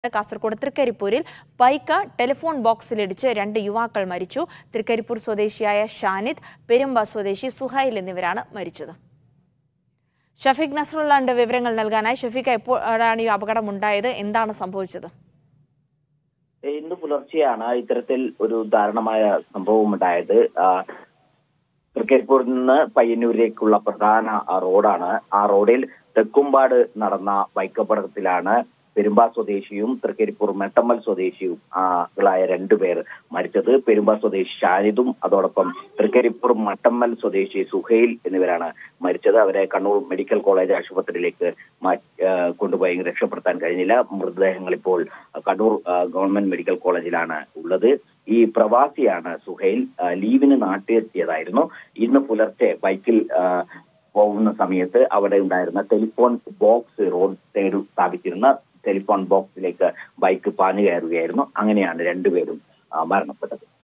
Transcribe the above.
കാസർഗോഡ് തൃക്കരിപ്പൂരിൽ bike telephone ബോക്സിലിടിച്ച് രണ്ട് യുവാക്കൾ മരിച്ചു തൃക്കരിപ്പൂർ സ്വദേശിയായ ഷാനിദ് പെരുമ്പ സ്വദേശി സുഹൈൽ എന്നിവരാണ് മരിച്ചത് ഷഫീഖ് നസറുള്ളാന്റെ വിവരങ്ങൾ നൽകാനായി ഷഫീഖ് എപ്പോഴാണ് ഈ അപകടം ഉണ്ടായത് എന്താണ് സംഭവിച്ചത് ഇന്ന് പുലർച്ചെയാണ് ഇത്തരത്തിൽ ഒരു ദാരുണമായ സംഭവം ഉണ്ടായത് ആ, തൃക്കരിപ്പൂരിൽ നിന്ന് പയ്യന്നൂരിലേക്കുള്ള പ്രധാന ആ, റോഡാണ് ആ റോഡിൽ തെക്കുംപാട് നടന്ന ബൈക്ക് അപകടത്തിലാണ് പെരുമ്പ സ്വദേശിയും തൃക്കരിപ്പൂർ മെട്ടമ്മൽ സ്വദേശിയും ആ, കളായ രണ്ടുപേർ മരിച്ചത് പെരുമ്പ സ്വദേശി ഷാനിദും അതോടൊപ്പം തൃക്കരിപ്പൂർ മട്ടമ്മൽ സ്വദേശി സുഹൈൽ എന്നിവരാണ് മരിച്ചത് അവരെ കണ്ണൂർ മെഡിക്കൽ കോളേജ് ആശുപത്രിയിലേക്ക് മാറ്റി ആ, കൊണ്ടുപോയി രക്ഷപ്പെടുത്താൻ കഴിഞ്ഞില്ല മൃതദേഹങ്ങൾ ഇപ്പോൾ കണ്ണൂർ ആ, ഗവൺമെന്റ് മെഡിക്കൽ കോളേജിലാണ് ഉള്ളത് ഈ പ്രവാസിയാണ് സുഹൈൽ ആ, ലീവിന് നാട്ടിലെത്തിയതായിരുന്നു ഇന്ന് പുലർച്ചെ ബൈക്കിൽ ആ, പോകുന്ന സമയത്ത് അവിടെ ഉണ്ടായിരുന്ന ടെലിഫോൺ ബോക്സ് റോഡ് സൈഡ് സ്ഥാപിച്ചിരുന്ന ടെലിഫോൺ ബോക്സിലേക്ക് ബൈക്ക് പാഞ്ഞു കയറുകയായിരുന്നു അങ്ങനെയാണ് രണ്ടുപേരും ആ, മരണപ്പെട്ടത്